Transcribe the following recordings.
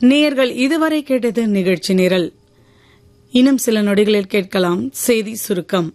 நேயர்கள் இதுவரை கேட்டது நிகழ்ச்சி நிரல் இன்னும் சில நொடிகளில் கேட்கலாம் செய்தி சுருக்கம்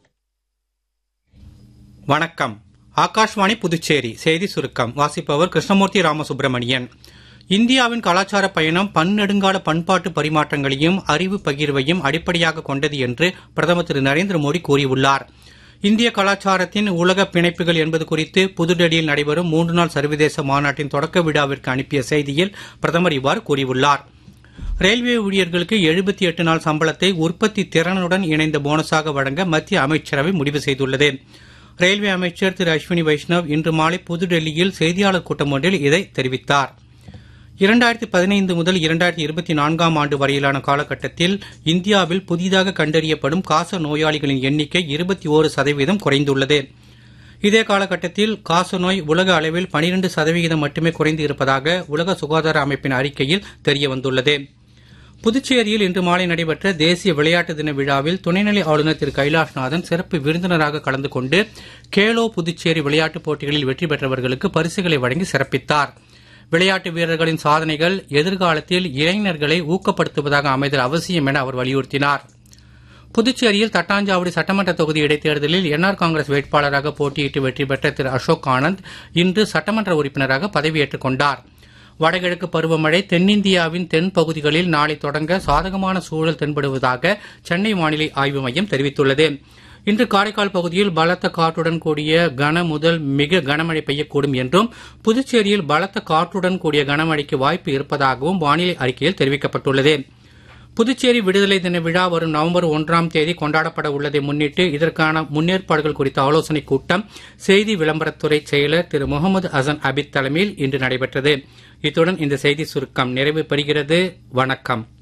வணக்கம் ஆகாஷ்வாணி புதுச்சேரி செய்தி சுருக்கம் வாசிப்பவர் கிருஷ்ணமூர்த்தி ராமசுப்பிரமணியன் இந்தியாவின் கலாச்சார பயணம் பன்னெடுங்கால பண்பாட்டு பரிமாற்றங்களையும் அறிவு பகிர்வையும் அடிப்படையாக கொண்டது என்று பிரதமர் திரு நரேந்திர மோடி கூறியுள்ளார் இந்திய கலாச்சாரத்தின் உலக பிணைப்புகள் என்பது குறித்து புதுடெல்லியில் நடைபெறும் மூன்று நாள் சர்வதேச மாநாட்டின் தொடக்க விழாவிற்கு அனுப்பிய செய்தியில் பிரதமர் இவ்வாறு கூறியுள்ளார் ரயில்வே ஊழியர்களுக்கு எழுபத்தி எட்டு நாள் சம்பளத்தை உற்பத்தி திறனுடன் இணைந்த போனஸாக வழங்க மத்திய அமைச்சரவை முடிவு செய்துள்ளது ரயில்வே அமைச்சர் திரு அஸ்வினி வைஷ்ணவ் இன்று மாலை புதுடெல்லியில் செய்தியாளர் கூட்டம் ஒன்றில் இதை தெரிவித்தார் இரண்டாயிரத்தி பதினைந்து முதல் இரண்டாயிரத்தி இருபத்தி நான்காம் ஆண்டு வரையிலான காலகட்டத்தில் இந்தியாவில் புதிதாக கண்டறியப்படும் காச நோயாளிகளின் எண்ணிக்கை இருபத்தி ஓரு சதவீதம் குறைந்துள்ளது இதே காலகட்டத்தில் காசநோய் உலக அளவில் 12 சதவிகிதம் மட்டுமே குறைந்து இருப்பதாக உலக சுகாதார அமைப்பின் அறிக்கையில் தெரியவந்துள்ளது புதுச்சேரியில் இன்று மாலை நடைபெற்ற தேசிய விளையாட்டு தின விழாவில் துணைநிலை ஆளுநர் திரு கைலாஷ்நாதன் சிறப்பு விருந்தினராக கலந்து கொண்டு கேலோ புதுச்சேரி விளையாட்டுப் போட்டிகளில் வெற்றி பெற்றவர்களுக்கு பரிசுகளை வழங்கி சிறப்பித்தார் விளையாட்டு வீரர்களின் சாதனைகள் எதிர்காலத்தில் இளைஞர்களை ஊக்கப்படுத்துவதாக அமைதல் அவசியம் என அவர் வலியுறுத்தினார் புதுச்சேரியில் தட்டாஞ்சாவடி சட்டமன்ற தொகுதி இடைத்தேர்தலில் என்ஆர் காங்கிரஸ் வேட்பாளராக போட்டியிட்டு வெற்றி பெற்ற திரு அசோக் ஆனந்த் இன்று சட்டமன்ற உறுப்பினராக பதவியேற்றுக் கொண்டார் வடகிழக்கு பருவமழை தென்னிந்தியாவின் தென் பகுதிகளில் நாளை தொடங்க சாதகமான சூழல் தென்படுவதாக சென்னை வானிலை ஆய்வு மையம் தெரிவித்துள்ளது இன்று காரைக்கால் பகுதியில் பலத்த காற்றுடன் கூடிய கன முதல் மிக கனமழை பெய்யக்கூடும் என்றும் புதுச்சேரியில் பலத்த காற்றுடன் கூடிய கனமழைக்கு வாய்ப்பு இருப்பதாகவும் வானிலை அறிக்கையில் தெரிவிக்கப்பட்டுள்ளது புதுச்சேரி விடுதலை தின விழா வரும் நவம்பர் ஒன்றாம் தேதி கொண்டாடப்பட உள்ளதை முன்னிட்டு இதற்கான முன்னேற்பாடுகள் குறித்த ஆலோசனைக் கூட்டம் செய்தி விளம்பரத்துறை செயலர் திரு முகமது அசன் அபித் தலைமையில் இன்று நடைபெற்றது இத்துடன் இந்த செய்தி சுருக்கம் நிறைவு பெறுகிறது வணக்கம்